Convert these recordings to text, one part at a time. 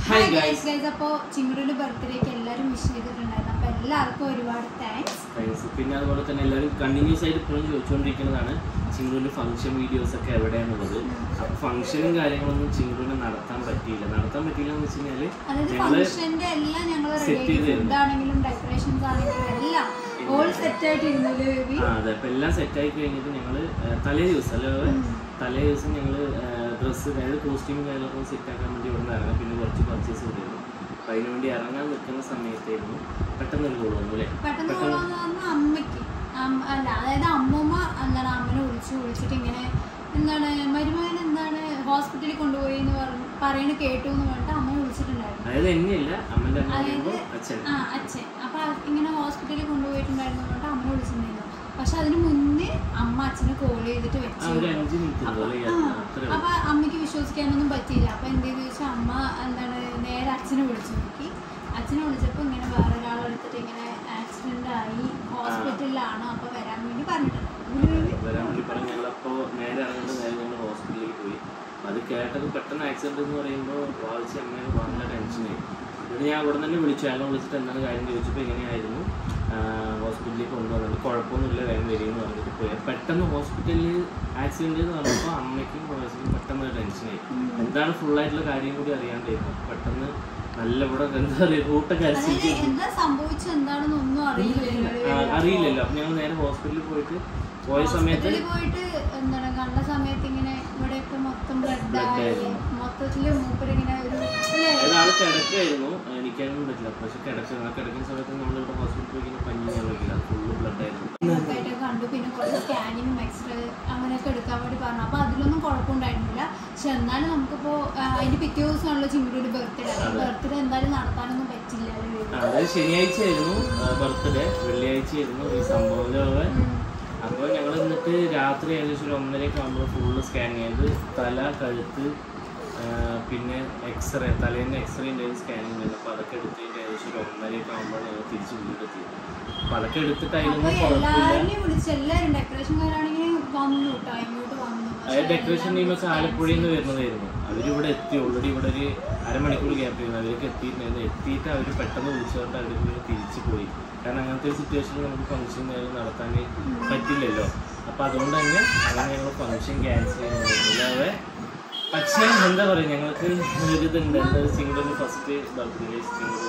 Hi hi guys guys guys അപ്പോൾ ചിങ്ങുരുടെ ബർത്ത്ഡേക്ക് എല്ലാവരും വിഷ് ചെയ്തിട്ടുണ്ടായിരുന്നു അപ്പോൾ എല്ലാവർക്കും ഒരുപാട് താങ്ക്സ് ഫ്രണ്ട്സ് പിന്നെ അതുപോലെ തന്നെ എല്ലാവരും കണ്ടിന്യൂസ് ആയിട്ട് ഇപ്പോഴും ചോദിച്ചുകൊണ്ടിരിക്കുന്നതാണ് ചിങ്കുവിൻ്റെ ഫംഗ്ഷൻ വീഡിയോസ് ഒക്കെ എവിടെയാണുള്ളത് അപ്പോൾ ഫംഗ്ഷനും കാര്യങ്ങളൊന്നും ചിങ്കുവിന് നടത്താൻ പറ്റിയില്ല നടത്താൻ പറ്റിയില്ല എന്ന് വെച്ച് കഴിഞ്ഞാൽ അതായത് ഞങ്ങള് ഫംഗ്ഷന്റെ എല്ലാം ഞങ്ങൾ set റെഡി ചെയ്ത് തരുന്നു. ഫുഡ് ആണെങ്കിലും ഡെക്കറേഷൻസ് ആണെങ്കിലും എല്ലാം ഓൾ സെറ്റ് ആയിട്ട് ഇരുന്നത് ബേബി ആ അതെ അപ്പം എല്ലാം സെറ്റായി കഴിഞ്ഞിട്ട് ഞങ്ങൾ തലേ ദിവസം അല്ലേ ഉം. തലേ ദിവസം ഞങ്ങൾ ഡ്രസ്സ് അതായത് കോസ്റ്റ്യൂമും കാര്യങ്ങളൊക്കെ സെറ്റ് ആക്കാൻ വേണ്ടി ഇവിടെ നിന്ന് ഇറങ്ങാം പിന്നെ കുറച്ച് പർച്ചേസ് ചെയ്തിരുന്നു അപ്പം അതിന് വേണ്ടി ഇറങ്ങാൻ നിൽക്കുന്ന സമയത്തായിരുന്നു പെട്ടെന്ന് ഒരു കോൾ വന്നു അല്ലേ പെട്ടെന്ന് കൊള്ളാന്ന് പറഞ്ഞാൽ അമ്മയ്ക്ക് അമ്മ- അല്ല അതായത് അമ്മൂമ്മ എന്താണ് അമ്മനെ വിളിച്ചു വിളിച്ചിട്ട് ഇങ്ങനെ എന്താണ് മരുമകൻ എന്താണ് ഹോസ്പിറ്റലിൽ കൊണ്ടുപോയി എന്ന് പറഞ്ഞു പറയണ കേട്ടു എന്ന് പറഞ്ഞിട്ട് അമ്മനെ വിളിച്ചിട്ടുണ്ടായിരുന്നു അതായത് എന്നെയല്ല അമ്മൻ്റെ അമ്മ അതായത് പറയുമ്പോൾ അച്ഛൻ ആ അച്ഛൻ അപ്പൊ ആ- ഇങ്ങനെ ഹോസ്പിറ്റലിൽ കൊണ്ടുപോയിട്ടുണ്ടായിരുന്നു എന്ന് പറഞ്ഞിട്ട് അമ്മനെ വിളിച്ചിട്ടുണ്ടായിരുന്നു പക്ഷെ അതിന് മുന്നേ അമ്മ അച്ഛനെ കോൾ ചെയ്തിട്ട് ആ വെച്ചു ഒരു അഞ്ച് മിനിറ്റ് അപ്പൊ ഉണ്ടോ അല്ലേ ആ, അത്രേ ഉള്ളൂ. അപ്പൊ അമ്മയ്ക്ക് വിശ്വസിക്കാനൊന്നും പറ്റിയില്ല അപ്പൊ എന്ത് ചെയ്തു വെച്ചാൽ അമ്മ എന്താണ് നേരെ അച്ഛനെ വിളിച്ചു നോക്കി അച്ഛനെ വിളിച്ചപ്പോ ഇങ്ങനെ വേറെ ഒരാളെ എടുത്തിട്ട് ഇങ്ങനെ ആക്സിഡന്റ് ആയി ഹോസ്പിറ്റലിലാണ് അപ്പൊ വരാൻ വേണ്ടി പറഞ്ഞിട്ടുണ്ട് വരാൻ വേണ്ടി പറഞ്ഞ് ഞങ്ങളപ്പോൾ നേരെ ഇറങ്ങേണ്ട നേരെ ഞങ്ങൾ ഹോസ്പിറ്റലിൽ പോയി അപ്പോൾ അത് കേട്ടത് പെട്ടെന്ന് ആക്സിഡന്റ് എന്ന് പറയുമ്പോൾ വായിച്ച് അമ്മയെ ഭയങ്കര ടെൻഷനായി എന്നിട്ട് ഞാൻ അവിടെ തന്നെ വിളിച്ചു അയാളെ വിളിച്ചിട്ട് എന്താണ് കാര്യം ചോദിച്ചപ്പോൾ എങ്ങനെയായിരുന്നു ഹോസ്പിറ്റലിൽ കൊണ്ടുവന്നിട്ട് കുഴപ്പമൊന്നുമില്ല വേഗം വരികയെന്ന് പറഞ്ഞിട്ട് പോയി പെട്ടെന്ന് ഹോസ്പിറ്റലിൽ ആക്സിഡന്റ് എന്ന് പറഞ്ഞപ്പോൾ അമ്മയ്ക്കും വയസ്സിനും പെട്ടെന്ന് ഒരു ടെൻഷനായി എന്താണ് ഫുള്ളായിട്ടുള്ള കാര്യം കൂടി അറിയാണ്ടായിരുന്നു പെട്ടെന്ന് നല്ല ഇവിടെ എന്താ പറയുക റൂട്ടൊക്കെ അതായത് അരിച്ചിട്ട് എന്താ സംഭവിച്ചത് എന്താണെന്ന് ഒന്നും അറിയില്ല ആ, അറിയില്ലല്ലോ അപ്പം ഞങ്ങൾ നേരെ ഹോസ്പിറ്റലിൽ പോയിട്ട് പോയ സമയത്ത് ഹോസ്പിറ്റലിൽ പോയിട്ട് എന്താണ് കണ്ട സമയത്ത് ഇങ്ങനെ ഇവിടെയൊക്കെ മൊത്തം ബ്ലഡ് Blood ആയി ആയിരുന്നു. മൊത്തത്തില് മൂപ്പരിങ്ങനെ ഒരു അല്ലേ ഒരാൾ കിടക്കായിരുന്നു എനിക്കാനും പറ്റില്ല പക്ഷെ കിടക്കുക ആ കിടക്കുന്ന സമയത്ത് നമ്മളിവിടെ ഹോസ്പിറ്റലിൽ പോയി കഴിഞ്ഞാൽ പഞ്ഞി ഞാൻ വയ്ക്കില്ല ഫുള്ള് ബ്ലഡ് ആയിരുന്നു ഒക്കെ കണ്ടു പിന്നെ കുറച്ച് സ്കാനിങ്ങും എക്സ്റേ അങ്ങനെയൊക്കെ എടുക്കാൻ വേണ്ടി പറഞ്ഞു അപ്പൊ അതിലൊന്നും കുഴപ്പമുണ്ടായിരുന്നില്ല പക്ഷെ എന്നാലും നമുക്കിപ്പോ ആ, അതിന്റെ പിറ്റേ ദിവസമാണല്ലോ ചിമ്മിയുടെ ബർത്ത്ഡേ ബർത്ത്ഡേ എന്തായാലും നടത്താനൊന്നും പറ്റില്ല അല്ലേ? ആ, അതായത് ശനിയാഴ്ച ആയിരുന്നു ബർത്ത്ഡേ വെള്ളിയാഴ്ച ആയിരുന്നു ഈ സംഭവം ഉം. അപ്പോൾ ഞങ്ങൾ എന്നിട്ട് രാത്രി ഏകദേശം ഒരു ഒന്നരയൊക്കെ ആകുമ്പോൾ ഫുള്ള് സ്കാൻ ചെയ്ത് തല കഴുത്ത് ആ, പിന്നെ എക്സ്റേ തലേൻ്റെ എക്സ്റേ ഉണ്ടായിരുന്നു സ്കാനിങ് ഉണ്ടായിരുന്നു അപ്പോൾ അതൊക്കെ എടുത്തതിൻ്റെ ഏകദേശം ഒരു ഒന്നരയൊക്കെ ആകുമ്പോൾ ഞങ്ങൾ തിരിച്ച് വീടെത്തി അപ്പോൾ അതൊക്കെ എടുത്തിട്ട് അപ്പൊ അതിലൊന്നും കുഴപ്പമില്ല എല്ലാവരെയും വിളിച്ച് എല്ലാവരും ഡെക്കറേഷൻകാരാണെങ്കിൽ വന്നു കേട്ടോ ഇങ്ങോട്ട് വന്നു പക്ഷെ അതായത് ഡെക്കറേഷൻ എല്ലാം ടീമൊക്കെ ആലപ്പുഴയിൽ നിന്ന് വരുന്നതായിരുന്നു അവരിവിടെ എത്തി ഓൾറെഡി ഇവിടെ ഒരു അരമണിക്കൂർ ഗ്യാപ്പ് ചെയ്യുന്നു അവരൊക്കെ എത്തിയിട്ടുണ്ടായിരുന്നു എത്തിയിട്ട് അവർ പെട്ടെന്ന് വിളിച്ചുകൊണ്ട് അവർ തിരിച്ചു പോയി കാരണം അങ്ങനത്തെ ഒരു സിറ്റുവേഷനിൽ നമുക്ക് ഫംഗ്ഷൻ നടത്താൻ പറ്റില്ലല്ലോ അപ്പം അതുകൊണ്ട് തന്നെ അങ്ങനെ ഞങ്ങൾ ഫംഗ്ഷൻ ക്യാൻസൽ ചെയ്യുന്നു അല്ലാതെ പക്ഷേ എന്താ പറയുക ഞങ്ങൾക്ക് ഒരു ഇതുണ്ട് എന്താ സിംഗിളിന് ഫസ്റ്റ് ബർത്ത്ഡേ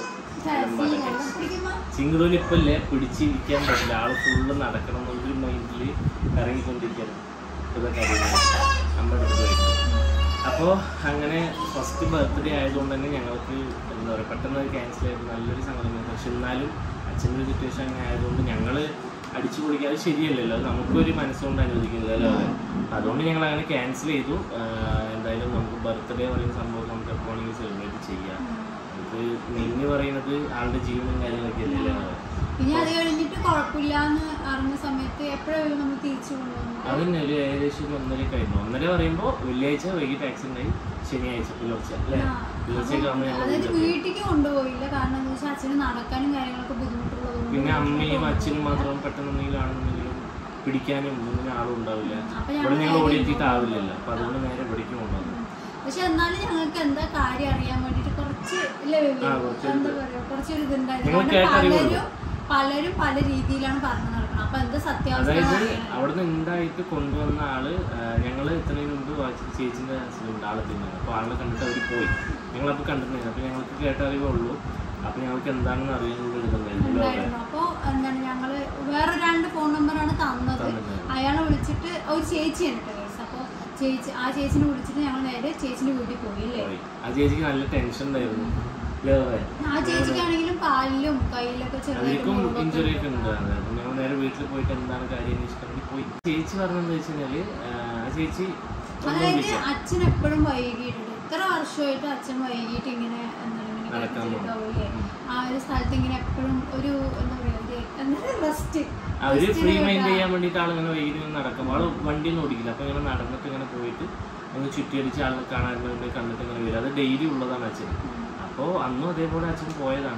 സിംഗിൾ സിംഗിളിന് ഇപ്പം ഇല്ലേ പിടിച്ചിരിക്കാൻ പറ്റില്ല ആൾ ഫുള്ള് നടക്കണം എന്നൊരു മൈൻഡിൽ ഇറങ്ങിക്കൊണ്ടിരിക്കുകയാണ് ഇപ്പോഴത്തെ കാര്യങ്ങൾ നമ്മുടെ അടുത്തായിട്ട് അപ്പോൾ അങ്ങനെ ഫസ്റ്റ് ബർത്ത്ഡേ ആയതുകൊണ്ട് തന്നെ ഞങ്ങൾക്ക് എന്താ പറയുക പെട്ടെന്ന് അത് ക്യാൻസൽ ചെയ്ത് നല്ലൊരു സങ്കടം പക്ഷെ എന്നാലും അച്ഛൻ്റെ ഒരു സിറ്റുവേഷൻ അങ്ങനെ ആയതുകൊണ്ട് ഞങ്ങൾ അടിച്ചു പൊളിക്കാതെ ശരിയല്ലല്ലോ അത് നമുക്കൊരു മനസ്സുകൊണ്ട് അനുവദിക്കുന്നില്ലല്ലോ അത് അതുകൊണ്ട് ഞങ്ങൾ അങ്ങനെ ക്യാൻസൽ ചെയ്തു ആഹ് എന്തായാലും നമുക്ക് ബർത്ത്ഡേ പറയുന്ന സംഭവം നമുക്ക് എപ്പോഴെങ്കിലും സെലിബ്രേറ്റ് ചെയ്യാം ഇത് മെയിൻ പറയുന്നത് ആളുടെ ജീവനും കാര്യങ്ങളൊക്കെ അല്ലേ പിന്നെ അത് കഴിഞ്ഞിട്ട് കുഴപ്പമില്ലാന്ന് അറിഞ്ഞ സമയത്ത് എപ്പോഴാണ് നമ്മൾ തിരിച്ചു കൊണ്ടുവന്നത് അതന്നെ ഒരു ഏകദേശം ഒരു ഒന്നരയൊക്കെ ആയിരുന്നു ഒന്നര പറയുമ്പോൾ വെള്ളിയാഴ്ച വൈകിട്ട് ആക്സിഡന്റ് ആയി ശനിയാഴ്ച പുലർച്ചെ അല്ലേ ആ, പുലർച്ചയൊക്കെ ആകുമ്പോൾ ഞങ്ങൾ അതായത് വീട്ടിലെത്തി. വീട്ടിലേക്ക് കൊണ്ടുപോയില്ല കാരണം എന്താ വെച്ചാൽ അച്ഛന് നടക്കാനും കാര്യങ്ങളൊക്കെ ബുദ്ധിമുട്ടുള്ളത് പിന്നെ അമ്മയും അച്ഛനും മാത്രം പെട്ടെന്ന് എന്തെങ്കിലും ആണെന്നുണ്ടെങ്കിലും പിടിക്കാനും ഒന്നിനും ആളും ഉണ്ടാവില്ല അപ്പൊ ഇവിടെ ഞങ്ങൾ ഞങ്ങൾ ഓടിയെത്തിയിട്ടാവില്ലല്ലോ അപ്പൊ അതുകൊണ്ട് നേരെ പിടിക്കും കൊണ്ടുവന്നു പക്ഷെ എന്നാലും ഞങ്ങൾക്ക് എന്താ കാര്യം അറിയാൻ വേണ്ടിട്ട് കുറച്ച് ഇല്ലേ ബേബി? ആ, കുറച്ച് എന്താ പറയാ കുറച്ചൊരു ഇതുണ്ടായിരുന്നു ഞങ്ങൾ കാരണം കേട്ടറിവുള്ളൂ. പലരും പലരും പല രീതിയിലാണ് പറഞ്ഞു നടക്കണം അപ്പൊ എന്താ സത്യാവസ്ഥ അതായത് അറിയണം. അവിടുന്ന് ഉണ്ടായിട്ട് കൊണ്ടുവന്ന ആള് ഞങ്ങൾ ഇത്രയും മുമ്പ് വായിച്ച ചേച്ചിന്റെ ഹസ്ബൻഡ് ആളെ തിന്നത് അപ്പോൾ ആളെ കണ്ടിട്ട് അവർ പോയി ഞങ്ങളപ്പോൾ കണ്ടിട്ടുണ്ടായിരുന്നു അപ്പോൾ ഞങ്ങൾക്ക് കേട്ടറിവേ ഉള്ളൂ അപ്പോൾ ഞങ്ങൾക്ക് എന്താണെന്ന് അറിയാനുള്ള ഒരു ഇതുണ്ടായിരുന്നു അല്ലേ? ഉണ്ടായിരുന്നു അപ്പൊ എന്താണ് ഞങ്ങള് വേറെ രണ്ട് ഫോൺ നമ്പറാണ് തന്നത് തന്നിട്ടുണ്ടായിരുന്നു. അയാളെ വിളിച്ചിട്ട് ഒരു ചേച്ചിയാണ് കേട്ടോ കേസ് അപ്പോൾ ചേച്ചി ആ ചേച്ചിനെ വിളിച്ചിട്ട് ഞങ്ങൾ നേരെ ചേച്ചിന്റെ വീട്ടിൽ പോയി അല്ലേ പോയി. ആ ചേച്ചിക്ക് നല്ല ടെൻഷൻ ഉണ്ടായിരുന്നു അല്ലേ അതെ? ആ ചേച്ചിക്കാണെങ്കിലും കാലിലും കയ്യിലൊക്കെ ചെറുതായിട്ട് അവർക്കും മുറിവൊക്കെ ഇഞ്ചുറി ഒക്കെ ഉണ്ട്. ഉണ്ട് അപ്പൊ ഞങ്ങൾ നേരെ വീട്ടിൽ പോയിട്ട് എന്താണ് കാര്യം അന്വേഷിക്കാൻ വേണ്ടി പോയി ചേച്ചി പറഞ്ഞെന്ന് വെച്ച് കഴിഞ്ഞാല് ആ, ആ ചേച്ചി ഒന്നും അതായത് വിളിച്ചില്ല. അച്ഛൻ എപ്പോഴും വൈകിയിട്ടുണ്ട് ഇത്ര വർഷമായിട്ട് അച്ഛൻ വൈകിട്ട് ഇങ്ങനെ എന്താണ് ഇങ്ങനെ നടക്കാൻ കിടന്നിട്ടുണ്ടാവില്ലേ? പോകും. ആ ഒരു സ്ഥലത്ത് ഇങ്ങനെ എപ്പോഴും ഒരു എന്താ പറയാ ഒരു എന്താ റെസ്റ്റ് അവര് ഫ്രീ മൈൻഡ് ചെയ്യാൻ വേണ്ടിയിട്ട് ആളിങ്ങനെ വൈകിട്ട് ഇങ്ങനെ നടക്കും ആള് വണ്ടിയൊന്നും ഓടിക്കില്ല അപ്പൊ ഇങ്ങനെ നടന്നിട്ട് ഇങ്ങനെ പോയിട്ട് ഒന്ന് ചുറ്റിയടിച്ച് ആളിനെ കാണാൻ വേണ്ടി കണ്ടിട്ട് ഇങ്ങനെ വരും അത് ഡെയിലി ഉള്ളതാണ് അച്ഛൻ അപ്പോൾ അന്നും അതേപോലെ അച്ഛൻ പോയതാണ്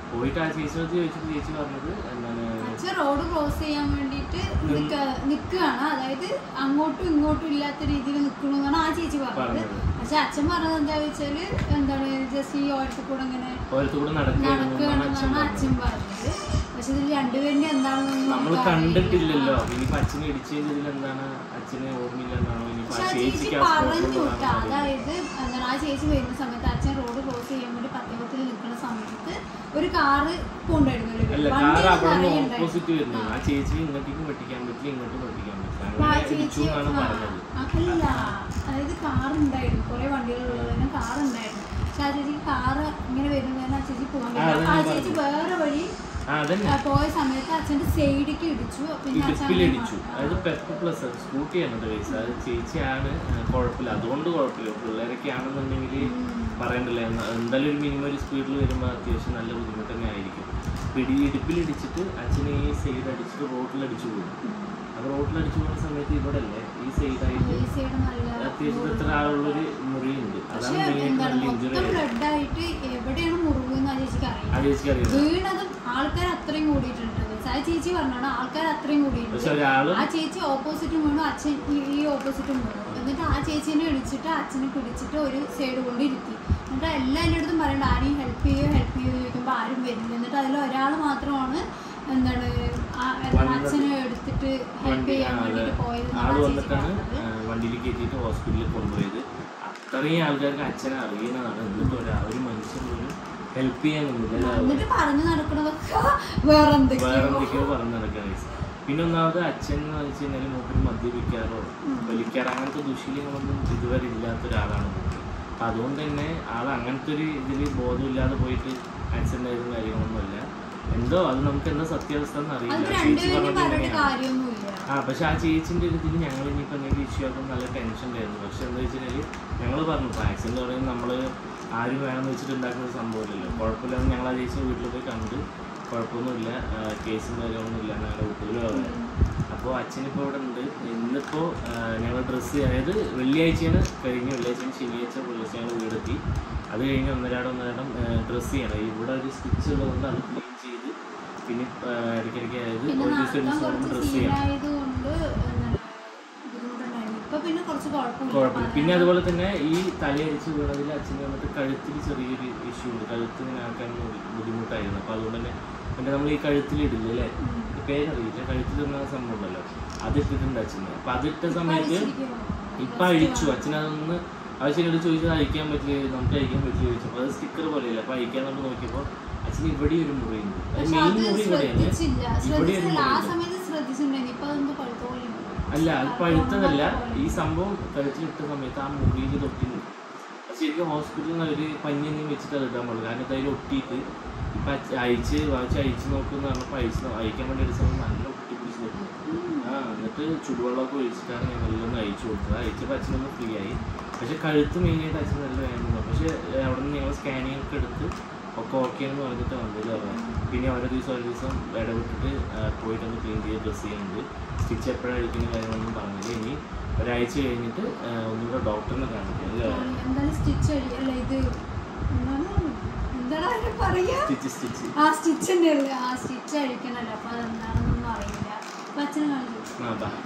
പോയിട്ട് ആ ചേച്ചിയോട് ചോദിച്ചിട്ട് ചേച്ചി പറഞ്ഞത് എന്താണ് അച്ഛൻ റോഡ് ക്രോസ് ചെയ്യാൻ വേണ്ടിയിട്ട് നിൽക്കുകയാണ് അതായത് അങ്ങോട്ടും ഇങ്ങോട്ടും ഇല്ലാത്ത രീതിയിൽ നിൽക്കണമെന്നാണ് ആ ചേച്ചി പറഞ്ഞത് പറഞ്ഞത്. പക്ഷെ അച്ഛൻ പറഞ്ഞത് എന്താ വെച്ചാല് എന്താണ് ജസ്റ്റ് ഈ ഓരത്തിൽ കൂടെ ഇങ്ങനെ ഓരോരുത്തൂടെ നടക്കുകയായിരുന്നു എന്നാണ് അച്ഛൻ നടക്കുകയാണെന്നാണ് പറഞ്ഞത് അച്ഛൻ പറഞ്ഞത് പക്ഷെ ഇതിൽ രണ്ടുപേരുടെ എന്താണെന്നൊന്നും നമ്മൾ നമുക്ക് കണ്ടിട്ടില്ലല്ലോ ഇനിയിപ്പോ അച്ഛനെ ഇടിച്ചതിൽ എന്താണ് അച്ഛനെ ഓർമ്മയില്ലെന്നാണോ ഇനിയിപ്പോ പക്ഷെ ആ ആ ചേച്ചി ചേച്ചിക്ക് ആ പറഞ്ഞു കേട്ടോ സ്പോട്ടിലുള്ളതാണോ അറിയില്ല. അതായത് എന്താണ് ആ ചേച്ചി വരുന്ന സമയത്ത് അച്ഛൻ റോഡ് ക്രോസ് ചെയ്യാൻ വേണ്ടി പത്തനത്തിൽ നിൽക്കുന്ന സമയത്ത് ഒരു കാറ് കൊണ്ടുവരുന്നല്ലോ അല്ല വണ്ടി കാർ അവിടെ നിന്ന് നിറയെ ഓപ്പോസിറ്റ് ഉണ്ടായിരുന്നു. വരുന്നത് ആ ചേച്ചി ഇങ്ങോട്ടേക്കും വെട്ടിക്കാൻ പറ്റില്ല ഇങ്ങോട്ടും വെട്ടിക്കാൻ പറ്റില്ല അപ്പൊ ആ അങ്ങനെ ഇടിച്ചു ചേച്ചി എന്നാണ് ആ, പറഞ്ഞത് അതല്ല അതായത് കാർ ഉണ്ടായിരുന്നു കുറെ വണ്ടികളുള്ളതിന് കാർ ഉണ്ടായിരുന്നു പക്ഷെ ആ ചേച്ചി കാറ് ഇങ്ങനെ വരുന്നതിന് ആ ചേച്ചി പോകാൻ ആ, പറ്റില്ല അത് അപ്പൊ ആ ഞാൻ ചേച്ചി വേറെ വഴി ആ അതന്നെ ആ, പോയ സമയത്ത് അച്ഛന്റെ സൈഡിലേക്ക് ഇടിച്ചു പിന്നെ അച്ഛൻ ഇടുപ്പിലിടിച്ചു അങ്ങനെ അതായത് പെപ്പ് പ്ലസ് സ്കൂട്ടിയാണ് കേസ് അത് ചേച്ചിയാണ് ആ, കുഴപ്പമില്ല അതുകൊണ്ട് കുഴപ്പമില്ല പിള്ളേരൊക്കെ ആണെന്നുണ്ടെങ്കിൽ പറയണ്ടല്ലേ എന്നാ- എന്തായാലും ഒരു മിനിമം ഒരു സ്പീഡിൽ വരുമ്പോൾ അത്യാവശ്യം നല്ല ബുദ്ധിമുട്ട് തന്നെ ആയിരിക്കും പിടി ഇടുപ്പിലിടിച്ചിട്ട് അച്ഛനെ ഈ സൈഡ് അടിച്ചിട്ട് റോട്ടിലടിച്ചു പോകും അത് റോട്ടിലടിച്ചു പോകുന്ന സമയത്ത് ഇവിടെ അല്ലേ ഈ സൈഡായിട്ട് ഈ സൈഡ് നല്ല അത്യാവശ്യം എത്ര ആളുള്ളൊരു മുറിയുണ്ട് അതാണ് പക്ഷെ മെയിനായിട്ട് എന്താണ് നല്ല ഇഞ്ചുറി മൊത്തം ആയത് ബ്ലഡ് ആയിട്ട് എവിടെയാണ് മുറിവ് എന്ന് ആ ചേച്ചിക്ക് ആ അറിയില്ല ചേച്ചിക്ക് അറിയാം വീണതും ആൾക്കാർ അത്രയും കൂടിയിട്ടുണ്ട് ആ ചേച്ചി പറഞ്ഞാണ് ആൾക്കാർ അത്രയും കൂടിയിട്ടുണ്ട് പക്ഷെ ഒരാള് ആ ചേച്ചി ഓപ്പോസിറ്റും വീണു അച്ഛൻ ഈ- ഈ ഓപ്പോസിറ്റും വീണു എന്നിട്ട് ആ ചേച്ചീനെ വിളിച്ചിട്ട് അച്ഛനെ പിടിച്ചിട്ട് ഒരു സൈഡ് കൊണ്ട് ഇരുത്തി എന്നിട്ട് എല്ലാ എല്ലായിടത്തും പറയണ്ട ആരെയും ഹെൽപ്പ് ചെയ്യോ ഹെൽപ്പ് ചെയ്യോ ചോദിക്കുമ്പോൾ ആരും വരുന്നില്ല എന്നിട്ട് അതിൽ ഒരാൾ മാത്രമാണ് എന്താണ് ആ- എന്താണ് അച്ഛനെ എടുത്തിട്ട് ഹെൽപ്പ് വണ്ടി ചെയ്യാൻ ആ, അതെ. വേണ്ടിയിട്ട് പോയത് ആള് ചേച്ചി വന്നിട്ടാണ് പറഞ്ഞത് ആ, വണ്ടിയിൽ കയറ്റിയിട്ട് ഹോസ്പിറ്റലിൽ കൊണ്ടുപോയത് അത്രയും ആൾക്കാർക്ക് അച്ഛനെ അറിയുന്നതാണ് എന്നിട്ട് ഒരാ ഒരു മനുഷ്യൻ പോലും ഹെൽപ്പ് ചെയ്യാൻ നിന്നില്ല എന്നിട്ട് പറഞ്ഞു നടക്കണതൊക്കെ വേറെ വേറെ എന്തൊക്കെയോ എന്തൊക്കെയോ പറഞ്ഞു നടക്കാൻ പിന്നെ ഒന്നാമത് അച്ഛൻ എന്ന് വെച്ച് കഴിഞ്ഞാൽ മൂപ്പര് മദ്യപിക്കാറോ വലിക്കാറോ അങ്ങനത്തെ ദുശീലങ്ങളൊന്നും ഇതുവരെ ഇല്ലാത്ത ഒരാളാണ് മൂപ്പര് അപ്പം അതുകൊണ്ട് തന്നെ ആൾ അങ്ങനത്തെ ഒരു ഇതിൽ ബോധമില്ലാതെ പോയിട്ട് ആക്സിഡൻ്റ് ആയതും കാര്യങ്ങളൊന്നുമല്ല എന്തോ അത് നമുക്ക് എന്താ സത്യാവസ്ഥ എന്ന് അത് അറിയില്ല ചേച്ചി രണ്ടുപേരും പറഞ്ഞത് പറഞ്ഞിട്ട് ഇങ്ങനെയാണ് കാര്യമൊന്നുമില്ല ആ പക്ഷെ ആ ചേച്ചിന്റെ ഒരു ഇതിൽ ഞങ്ങൾ ഇനിയിപ്പോൾ എന്തെങ്കിലും ഇഷ്യൂ ആക്കും നല്ല ടെൻഷൻ ഉണ്ടായിരുന്നു പക്ഷെ എന്താ വെച്ച് കഴിഞ്ഞാൽ ഞങ്ങൾ പറഞ്ഞു ഇപ്പോൾ ആക്സിഡന്റ് പറയുന്നത് നമ്മൾ ആരും വേണമെന്ന് വെച്ചിട്ട് ഉണ്ടാക്കുന്ന ഒരു സംഭവമില്ലല്ലോ കുഴപ്പമില്ലാന്ന് ഞങ്ങൾ ആ ചേച്ചി വീട്ടിൽ പോയി കണ്ട് കുഴപ്പമൊന്നുമില്ല കേസും കാര്യങ്ങളൊന്നും ഇല്ല ഞങ്ങളുടെ വീട്ടിലും അവിടെ അപ്പോൾ അച്ഛനിപ്പോൾ ഇവിടെ ഉണ്ട് ഇന്നിപ്പോൾ ഞങ്ങൾ ഡ്രസ്സ് അതായത് വെള്ളിയാഴ്ചയാണ് കഴിഞ്ഞ വെള്ളിയാഴ്ച ശനിയാഴ്ച പുലർച്ചെ ഞങ്ങൾ വീടെത്തി അത് കഴിഞ്ഞ് ഒന്നരാടം ഒന്നരാടം ഡ്രസ്സ് ചെയ്യണം ഇവിടെ ഒരു സ്റ്റിച്ച് ഉള്ളതുകൊണ്ട് അത് ക്ലീൻ ചെയ്ത് പിന്നെ ആ, ഇടയ്ക്കിടയ്ക്ക് അതായത് പിന്നെ ഒരു ദിവസം നടക്കാൻ ഒരു ദിവസം കുറച്ച് ഡ്രസ്സ് ചെയ്യണം സീനായതുകൊണ്ട് എന്താണ് ബുദ്ധിമുട്ടുണ്ടായിരുന്നു ഇപ്പൊ പിന്നെ കുറച്ച് കുഴപ്പമില്ല കുഴപ്പമില്ല പിന്നെ അതുപോലെ തന്നെ ഈ തലയടിച്ച് വീണതിൽ അച്ഛന് വന്നിട്ട് കഴുത്തിൽ ചെറിയൊരു ഇഷ്യൂ ഉണ്ട് കഴുത്ത് ഇങ്ങനെ ആക്കാൻ ബുദ്ധി- ബുദ്ധിമുട്ടായിരുന്നു അപ്പോൾ അതുകൊണ്ട് തന്നെ പിന്നെ നമ്മൾ ഈ കഴുത്തിലിടില്ല അല്ലേ ഈ പേരറിയില്ല കഴുത്തിലിടുന്ന സംഭവം ഉണ്ടല്ലോ അത് ഇട്ടിട്ടുണ്ട് അച്ഛന് അപ്പോൾ അതിട്ട സമയത്ത് ഇപ്പം അഴിച്ചു അച്ഛൻ അതൊന്ന് ആവശ്യമായിട്ട് ചോദിച്ചത് അഴിക്കാൻ പറ്റില്ല നമുക്ക് അഴിക്കാൻ പറ്റില്ല ചോദിച്ചപ്പോൾ അത് സ്റ്റിക്കർ പോലെയല്ല അപ്പോൾ അഴിക്കാൻ നമ്മൾ നോക്കിയപ്പോൾ അച്ഛന് ഇവിടെ ഒരു മുറിയുണ്ട് അത് പക്ഷെ മെയിൻ അത് മുറി ഇവിടെയാണ് ശ്രദ്ധിച്ചില്ല ഇവിടെ ഒരു ശ്രദ്ധിച്ചില്ല ആ മുറിയുണ്ട് സമയത്ത് ശ്രദ്ധിച്ചിട്ടുണ്ടായിരുന്നു ഇപ്പൊ അതൊന്ന് പഴുത്ത പോലെ ഉണ്ട്. അല്ല അത് ആ, പഴുത്തതല്ല പോലെ. ഈ സംഭവം കഴുത്തിലിട്ട സമയത്ത് ആ മുറിയിൽ തൊട്ടി നിൽക്കും ശരിക്കും ഹോസ്പിറ്റലിൽ നിന്ന് അവർ പഞ്ഞൊന്നും വെച്ചിട്ട് അത് ഇടാൻ പാടില്ല കാരണം അതിൽ ഒട്ടിയിട്ട് ഇപ്പം അച്ഛ- അയച്ച് വായിച്ച് അയച്ച് നോക്കുമെന്ന് പറഞ്ഞപ്പോൾ അയച്ച് നോ- അയക്കാൻ വേണ്ടി ഒരു സമയം നല്ല ഒട്ടി പിടിച്ച് നിൽക്കും ആ എന്നിട്ട് ചുടുവെള്ളമൊക്കെ ഒഴിച്ചിട്ടാണ് ഞങ്ങൾ ഒന്ന് അയച്ചു കൊടുത്തത് അയച്ചപ്പോൾ അച്ഛനൊന്ന് ഫ്രീ ആയി പക്ഷെ കഴുത്ത് മെയിനായിട്ട് അച്ഛൻ നല്ല വേദന പക്ഷേ ഏഹ്, അവിടെ നിന്ന് ഞങ്ങൾ സ്കാനിങ് ഒക്കെ എടുത്ത് ഒക്കെ ഓക്കെ എന്ന് പറഞ്ഞിട്ട് വന്നില്ല പിന്നെ ഓരോ ദിവസം ഓരോ ദിവസം ഇടവിട്ടിട്ട് ആ, പോയിട്ടൊന്ന് ക്ലീൻ ചെയ്ത് ഡ്രസ്സ് ചെയ്യുന്നുണ്ട് സ്റ്റിച്ച് എപ്പോഴാണ് അടിക്കുന്ന കാര്യങ്ങളൊന്നും പറഞ്ഞില്ല ഇനി ഒരാഴ്ച കഴിഞ്ഞിട്ട് ആ, ഒന്നുകൂടെ ഡോക്ടറിനെ കാണിക്കാം അല്ലേ എന്തായാലും സ്റ്റിച്ച് അല്ല ഇത് എന്താണ് എന്താണ് അതിന് പറയാ സ്റ്റിച്ച് സ്റ്റിച്ച് ആ സ്റ്റിച്ച് ഉണ്ട് ആ സ്റ്റിച്ച് അഴിക്കണല്ലോ അപ്പൊ അതെന്താണെന്നൊന്നും അറിയില്ല അപ്പൊ അച്ഛനെ കാണിച്ചു ആ ബാ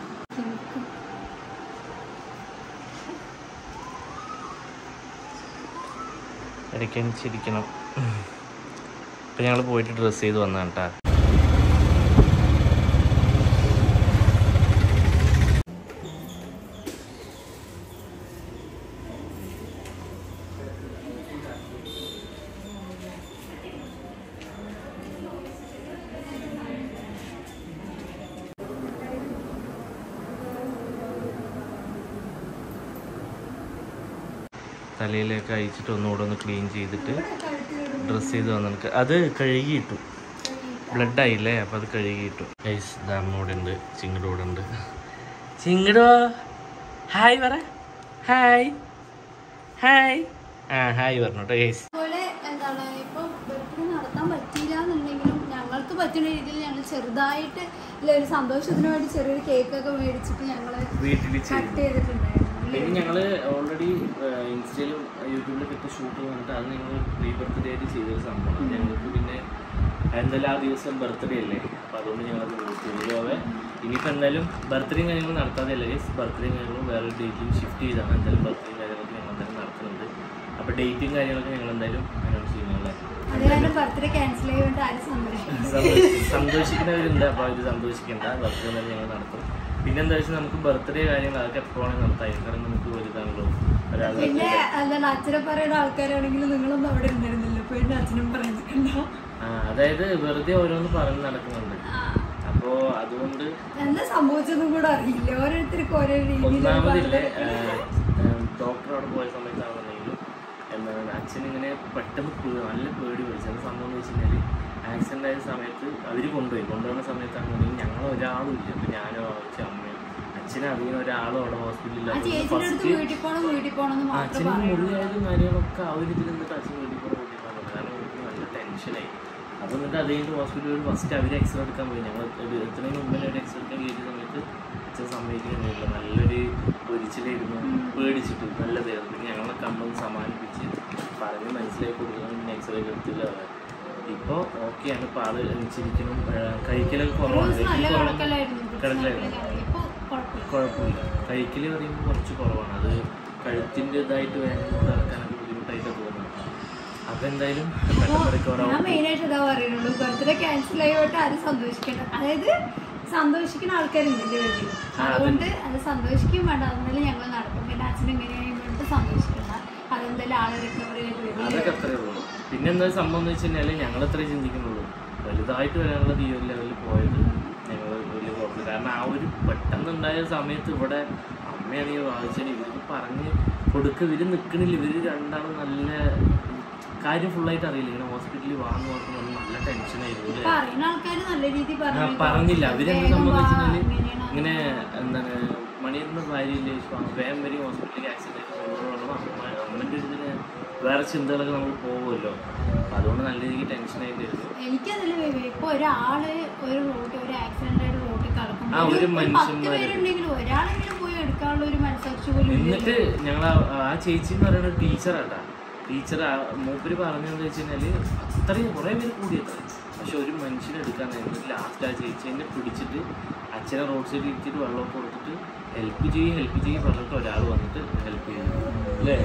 ഇടയ്ക്ക് ചിരിക്കണം ഇപ്പം ഞങ്ങൾ പോയിട്ട് ഡ്രസ്സ് ചെയ്ത് വന്നതാണ് കേട്ടോ തലയിലേക്ക് അയച്ചിട്ട് ഒന്നുകൂടെ ഒന്ന് ക്ലീൻ ചെയ്തിട്ട് ഡ്രസ്സ് ചെയ്ത് വന്നിട്ട് അത് കഴുകിയിട്ടു ബ്ലഡ് ആയില്ലേ അപ്പോൾ അത് കഴുകിയിട്ടു ഗൈസ് ദാമ്മൂടെ ഉണ്ട് ചിങ്ങട് കൂടെ ഉണ്ട് ചിങ്ങടോ ഹായ് പറ ഹായ് ഹായ് ആ ഹായ് പറഞ്ഞു കേട്ടോ ഗൈസ് അതുപോലെ എന്താണ് ഇപ്പം ബർത്ത്ഡേ നടത്താൻ പറ്റിയില്ല എന്നുണ്ടെങ്കിലും ഞങ്ങൾക്ക് പറ്റുന്ന രീതിയിൽ ഞങ്ങൾ ചെറുതായിട്ട് ഇല്ല ഒരു സന്തോഷത്തിന് വേണ്ടി ചെറിയൊരു കേക്കൊക്കെ മേടിച്ചിട്ട് ഞങ്ങൾ വീട്ടിൽ കട്ട് ചെയ്തിട്ടുണ്ടായിരുന്നു പിന്നെ ഞങ്ങൾ ഓൾറെഡി ഇൻസ്റ്റയിലും യൂട്യൂബിലൊക്കെ ഇട്ട് ഷൂട്ട് വന്നിട്ട് അത് ഞങ്ങൾ പ്രീ ബർത്ത്ഡേ ആയിട്ട് ചെയ്തൊരു സംഭവമാണ് ഞങ്ങൾക്ക് പിന്നെ എന്തായാലും ആ ദിവസം ബർത്ത്ഡേ അല്ലേ അപ്പോൾ അതുകൊണ്ട് ഞങ്ങളത് വിളിച്ചു ഇനിയിപ്പോൾ എന്തായാലും ബർത്ത്ഡേയും കാര്യങ്ങളും നടത്താതെയല്ല ബർത്ത്ഡേയും കാര്യങ്ങളും വേറെ ഡേറ്റിൽ ഷിഫ്റ്റ് ചെയ്താണ് എന്തായാലും ബർത്ത്ഡേയും കാര്യങ്ങളൊക്കെ ഞങ്ങൾ എന്തായാലും നടത്തുന്നുണ്ട് അപ്പോൾ ഡേറ്റും കാര്യങ്ങളൊക്കെ ഞങ്ങൾ എന്തായാലും അനൗൺസ് ചെയ്യുന്നുള്ളത് അത് കാരണം ബർത്ത്ഡേ ക്യാൻസൽ ചെയ്തുകൊണ്ട് ആരും സന്തോഷിക്കും സന്തോഷി- സന്തോഷിക്കുന്നവരുണ്ട് അപ്പോൾ അവർ സന്തോഷിക്കേണ്ട ബർത്ത്ഡേ തന്നെ ഞങ്ങൾ നടത്തും പിന്നെ എന്താ വെച്ചാൽ നമുക്ക് ബർത്ത്ഡേ കാര്യങ്ങൾ അതൊക്കെ എപ്പോഴാണെങ്കിൽ നടത്താം കാരണം നമുക്ക് വലുതാണല്ലോ ഒരാൾ പിന്നെ അല്ലാതെ അച്ഛനെ പറയുന്ന ആൾക്കാരാണെങ്കിലും നിങ്ങളൊന്നും അവിടെ ഉണ്ടായിരുന്നില്ല ഇപ്പൊ എന്റെ അച്ഛനും പറയുന്നുണ്ടോ ആ അതായത് വെറുതെ ഓരോന്ന് പറഞ്ഞ് നടക്കുന്നുണ്ട് അപ്പോൾ അതുകൊണ്ട് എന്താ സംഭവിച്ചതും കൂടെ അറിയില്ല ഓരോരുത്തർക്കും ഓരോ രീതിയിൽ ഒന്നാമതില്ലേ ഡോക്ടർ അവിടെ പോയ സമയത്താണെന്നുണ്ടെങ്കിലും എന്താണ് അച്ഛൻ ഇങ്ങനെ പെട്ടെന്ന് പേ- നല്ല പേടി പിടിച്ചു എന്താ സംഭവം എന്ന് വെച്ച് കഴിഞ്ഞാൽ ആക്സിഡൻ്റ് ആയ സമയത്ത് അവർ കൊണ്ടുപോയി കൊണ്ടുപോകുന്ന സമയത്താണെന്നുണ്ടെങ്കിൽ ഞങ്ങൾ ഒരാളും ഇല്ല അപ്പം ഞാനോ അച്ഛൻ അമ്മയും അച്ഛനും അധികം ഒരാളും അവിടെ ഹോസ്പിറ്റലിൽ ആ ചേച്ചിയുടെ അടുത്ത് വീട്ടിൽ പോണം വീട്ടിൽ പോണം എന്ന് മാത്രം അച്ഛന് പറയും മുറിയായാലും കാര്യങ്ങളൊക്കെ ആ ഒരു ഇതിൽ നിന്നിട്ട് അച്ഛൻ വീട്ടിൽ കൂടെ കൂട്ടി പോകുന്നത് കാരണം അവർക്ക് നല്ല ടെൻഷനായി അപ്പോൾ എന്നിട്ട് അത് കഴിഞ്ഞിട്ട് ഹോസ്പിറ്റലിൽ ഫസ്റ്റ് അവർ എക്സ്റേ എടുക്കാൻ പോയി ഞങ്ങൾ ഒരു എത്രയും മുമ്പേ ഒരു എക്സ്റേ എടുക്കാൻ കയറ്റിയ സമയത്ത് അച്ഛൻ സമ്മതിക്കുന്നില്ല നല്ലൊരു പൊരിച്ചിലായിരുന്നു പേടിച്ചിട്ട് നല്ല വേദന പിന്നെ ഞങ്ങളെ കമ്പൊന്ന് സമാനിപ്പിച്ച് പറഞ്ഞ് മനസ്സിലാക്കി കൊടുക്കണം പിന്നെ എക്സ്റേ ഒക്കെ എടുത്തില്ല ഇപ്പോൾ ഓക്കെയാണ് ഇപ്പോൾ ആള് ചിരിക്കണം ഏഹ് കഴിക്കലൊക്കെ ഒരു കുറവാണ് ദിവസം നല്ല കഴിക്കൽ കുറവാണ് കിടക്കലായിരുന്നു കിടക്കലായിരുന്നു. ഇപ്പൊ കുഴപ്പമില്ല കുഴപ്പമില്ല കഴിക്കൽ പറയുമ്പോൾ കുറച്ച് കുറവാണ് അത് കഴുത്തിൻ്റെ ഇതായിട്ട് വേദന കൊണ്ട് ഇറക്കാനൊക്കെ ബുദ്ധിമുട്ടായിട്ട് തോന്നുന്നത് അപ്പോൾ എന്തായാലും പെട്ടെന്ന് റിക്കവർ ഞാൻ ആവും മെയിൻ ആയിട്ട് ഇതാ പറയുന്നുള്ളൂ ബർത്ത്ഡേ ക്യാൻസൽ ആയിട്ട് ആരും സന്തോഷിക്കേണ്ട അതായത് സന്തോഷിക്കുന്ന ആൾക്കാരുണ്ടല്ലേ വീട്ടിൽ ആ, അത് അതുകൊണ്ട് അത് സന്തോഷിക്കും വേണ്ട അതെന്തായാലും ഞങ്ങൾ നടത്തും പിന്നെ അച്ഛൻ എങ്ങനെയാണെന്ന് വേണ്ടിട്ട് സന്തോഷിക്കണ്ട അതെന്തായാലും ആളെ റിക്കവർ ചെയ്ത് വരും അതൊക്കെ അത്രേ ഉള്ളൂ പിന്നെ എന്താ സംഭവം എന്ന് വെച്ച് കഴിഞ്ഞാൽ ഞങ്ങൾ അത്രേ ചിന്തിക്കുന്നുള്ളൂ വലുതായിട്ട് വരാനുള്ള ഈ ഒരു ലെവലിൽ പോയത് ഞങ്ങൾ വലിയ കുഴപ്പമില്ല കാരണം ആ ഒരു പെട്ടെന്നുണ്ടായ സമയത്ത് ഇവിടെ അമ്മയാണെങ്കിൽ വായിച്ചാൽ ഇവർക്ക് പറഞ്ഞ് കൊടുക്ക ഇവർ നിൽക്കണില്ല ഇവർ രണ്ടാളും നല്ല കാര്യം ഫുള്ളായിട്ട് അറിയില്ല ഇങ്ങനെ ഹോസ്പിറ്റലിൽ വാങ്ങി നോക്കുമ്പോൾ നല്ല ടെൻഷനായിരുന്നു അല്ലേ പറയുന്ന ആൾക്കാർ നല്ല രീതിയിൽ ആ, പറഞ്ഞു പറഞ്ഞില്ല അവരെന്ത് വേഗം സംഭവം വാ, വെച്ചാല് ഇങ്ങനെയാണ് ഇങ്ങനെ എന്താണ് മണിയെന്ന ഭാര്യയില്ലേ വേഗം വരും ഹോസ്പിറ്റലിൽ ആക്സിഡന്റ് ആയിട്ട് കൊണ്ടുപോകണം അമ്മ അമ്മൻ്റെ ഇതിന് വേറെ ചിന്തകളൊക്കെ നമ്മൾ പോകുമല്ലോ അപ്പം അതുകൊണ്ട് നല്ല രീതിക്ക് ടെൻഷനായിട്ടായിരുന്നു എനിക്കതിൽ ഇപ്പൊ ഒരാള് ഒരു റോഡ് ഒരു ആക്സിഡന്റ് ആയിട്ട് റോഡിൽ കിടക്കുമ്പോൾ ആ, ഒരു ഒരു പത്ത് മനുഷ്യന്മാര്. പേരുണ്ടെങ്കിലും ഒരാളെങ്കിലും പോയി എടുക്കാനുള്ള ഒരു മനസ്സാക്ഷി പോലും എന്നിട്ട് ഇല്ലല്ലോ. ഞങ്ങൾ ആ ചേച്ചി എന്ന് പറയുന്ന ടീച്ചറാട്ടാ ടീച്ചർ മൂപ്പര് പറഞ്ഞതെന്ന് വെച്ച് കഴിഞ്ഞാൽ അത്രയും കുറേ പേര് കൂടിയത്ര പക്ഷെ ഒരു മനുഷ്യനെ എടുക്കാൻ എന്നിട്ട് ലാസ്റ്റ് ആ ചേച്ചി എന്നെ പിടിച്ചിട്ട് അച്ഛനെ റോഡ് സൈഡിൽ ഇരുത്തിയിട്ട് വെള്ളമൊക്കെ കൊടുത്തിട്ട് ഹെൽപ്പ് ചെയ്യും ഹെൽപ്പ് ചെയ്യും പറഞ്ഞിട്ട് ഒരാൾ വന്നിട്ട് ഹെൽപ്പ് ചെയ്യുന്നു അല്ലേ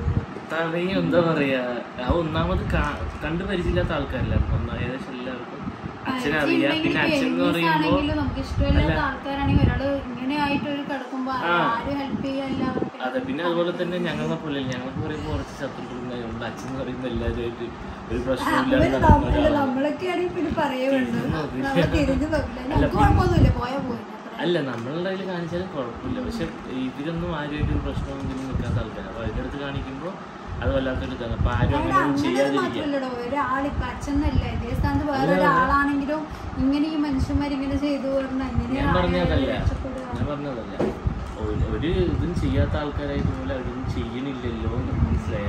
അത്രയും എന്താ പറയാ ആ ഒന്നാമത് കാ- കണ്ടു പരിചയമില്ലാത്ത ആൾക്കാരല്ല ഒന്നാ ഏകദേശം എല്ലാവർക്കും അച്ഛനെ അറിയാം പിന്നെ അച്ഛൻ എന്ന് പറയുമ്പോൾ ആണെങ്കിലും നമുക്ക് ഇഷ്ടമില്ലാത്ത അല്ല. ആൾക്കാരാണെങ്കിൽ ഒരാള് ഇങ്ങനെ ആയിട്ട് ഒരു കിടക്കുമ്പോ ആ. ആരും ഹെൽപ്പ് ചെയ്യാൻ എല്ലാവർക്കും അതെ പിന്നെ അതുപോലെ തന്നെ ഞങ്ങളെ പോലെ ഞങ്ങൾക്ക് പറയുമ്പോൾ കുറച്ച് ശത്രുക്കളുണ്ടായതുകൊണ്ട് അച്ഛൻ എന്ന് പറയുമ്പോൾ എല്ലാവരുമായിട്ട് ഒരു അവര് പ്രശ്നമില്ലാതെ നമ്മള് നടക്കുന്ന ഒരാളാണ്. നമ്മളൊക്കെ ആണെങ്കിൽ പിന്നെ പറയേ വേണ്ട തിരിഞ്ഞ് നോക്ക്. നമ്മൾ തിരിഞ്ഞു നോക്കില്ല അല്ല, ഞങ്ങൾക്ക് കുഴപ്പമൊന്നുമില്ല പോയാ പോയി അല്ല നമ്മളുടെ കയ്യിൽ കാണിച്ചാലും കുഴപ്പമില്ല പക്ഷെ ഇതിലൊന്നും ആരുമായിട്ട് ഒരു പ്രശ്നമൊന്നും നിൽക്കാത്ത ആൾക്കാർ അപ്പോൾ അതിൻ്റെ അടുത്ത് കാണിക്കുമ്പോൾ അത് വല്ലാത്തൊരു ഇതാണ് അപ്പോൾ ആരും അവിടെ അങ്ങനെ അങ്ങനെ ചെയ്യാതിരിക്കുക മാത്രല്ലടോ ഒരാളിപ്പോ അച്ഛനല്ല ഇതേ സ്ഥാനത്ത് വേറെ ഒരാളാണെങ്കിലും ഇങ്ങനെ ഈ മനുഷ്യന്മാർ ഇങ്ങനെ ചെയ്തു പറഞ്ഞാൽ ഞാൻ പറഞ്ഞതല്ല രക്ഷപ്പെടുക ഞാൻ പറഞ്ഞതല്ല ഒരു- ഒരു ഇതും ചെയ്യാത്ത ആൾക്കാരായിട്ട് പോലും അവരൊന്നും ചെയ്യണില്ലല്ലോ എന്ന് മനസ്സിലായ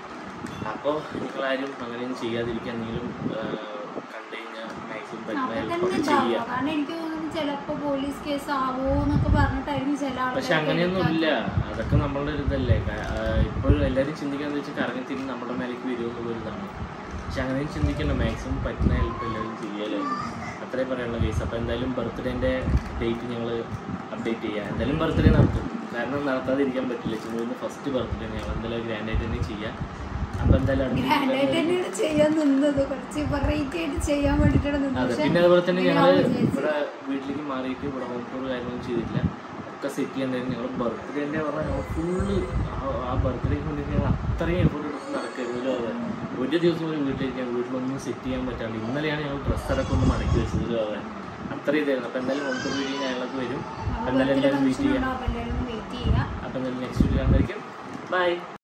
അപ്പോൾ നിങ്ങളാരും അങ്ങനെയൊന്നും ചെയ്യാതിരിക്കാൻ എന്തെങ്കിലും കണ്ടു കഴിഞ്ഞാൽ മാക്സിമം പറ്റുന്ന അപ്പൊ തന്നെ ഹെൽപ്പൊക്കെ ഉണ്ടാവുക ചെയ്യുക കാരണം എനിക്ക് തോന്നുന്നു ചിലപ്പോ പോലീസ് കേസ് ആവോ എന്നൊക്കെ പറഞ്ഞിട്ടായിരിക്കും ചില പക്ഷെ ആൾക്കാർ അങ്ങനെയൊന്നും ഇല്ല അതൊക്കെ നമ്മളുടെ ഒരു ഇതല്ലേ ഇപ്പോഴും എല്ലാവരും ചിന്തിക്കാന്ന് വെച്ചാൽ കറങ്ങി തിരിഞ്ഞ് നമ്മുടെ മേലേക്ക് വരുമെന്നുള്ള ഒരു ഇതാണ് പക്ഷെ അങ്ങനെയും ചിന്തിക്കണ്ട മാക്സിമം പറ്റുന്ന ഹെൽപ്പ് എല്ലാവരും ചെയ്യാലേ അത്രേ പറയാനുള്ള കേസ് അപ്പോൾ എന്തായാലും ബർത്ത്ഡേൻ്റെ ഡേറ്റ് ഞങ്ങൾ അപ്ഡേറ്റ് ചെയ്യാം എന്തായാലും ബർത്ത്ഡേ നടത്തും കാരണം നടത്താതിരിക്കാൻ പറ്റില്ല ചുമ്മാ ഫസ്റ്റ് ബർത്ത്ഡേ ഞങ്ങൾ എന്തായാലും ഗ്രാൻഡായിട്ട് തന്നെ ചെയ്യാം അപ്പോൾ എന്തായാലും അടുത്ത ഗ്രാൻഡായിട്ട് തന്നെയാണ് ചെയ്യാൻ നിന്നത് കുറച്ച് വെറൈറ്റി ആയിട്ട് ചെയ്യാൻ വേണ്ടിട്ടാണ് നിന്നത് അതെ പക്ഷെ പിന്നെ അതുപോലെ തന്നെ ഇങ്ങനെ ഞങ്ങൾ ആവും വിചാരിച്ചു. ഇവിടെ വീട്ടിലേക്ക് മാറിയിട്ട് ഇവിടെ ഹോം ടൂർ കാര്യങ്ങളൊന്നും ചെയ്തിട്ടില്ല ഒക്കെ സെറ്റ് ചെയ്യാൻ ഞങ്ങൾ ബർത്ത്ഡേൻ്റെ പറഞ്ഞാൽ ഞങ്ങൾ ഫുള്ള് ആ ബർത്ത്ഡേക്ക് വേണ്ടി ഞങ്ങൾ അത്രയും എഫോർട്ട് എടുത്ത് നടക്കരുതല്ലോ അതെ ഒരു ദിവസം പോലും വീട്ടിലിരിക്കാൻ വീട്ടിലൊന്നും സെറ്റ് ചെയ്യാൻ പറ്റാണ്ട് ഇന്നലെയാണ് ഞങ്ങൾ ഡ്രസ്സ് അടക്കം ഒന്ന് മടക്കി വെച്ചത് അതെ അത്രയും ഇതായിരുന്നു അപ്പോൾ എന്തായാലും ഹോം ടൂർ വീഡിയോ ഞങ്ങൾക്ക് വരും അപ്പൊ അപ്പോൾ എന്തായാലും birthday എല്ലാവരും വെയിറ്റ് function ചെയ്യാം ഉണ്ടാവും, അപ്പൊ എല്ലാവരും വെയിറ്റ് ചെയ്യുക അപ്പോൾ എന്തായാലും നെക്സ്റ്റ് വീഡിയോ കാണുന്നതായിരിക്കും ബൈ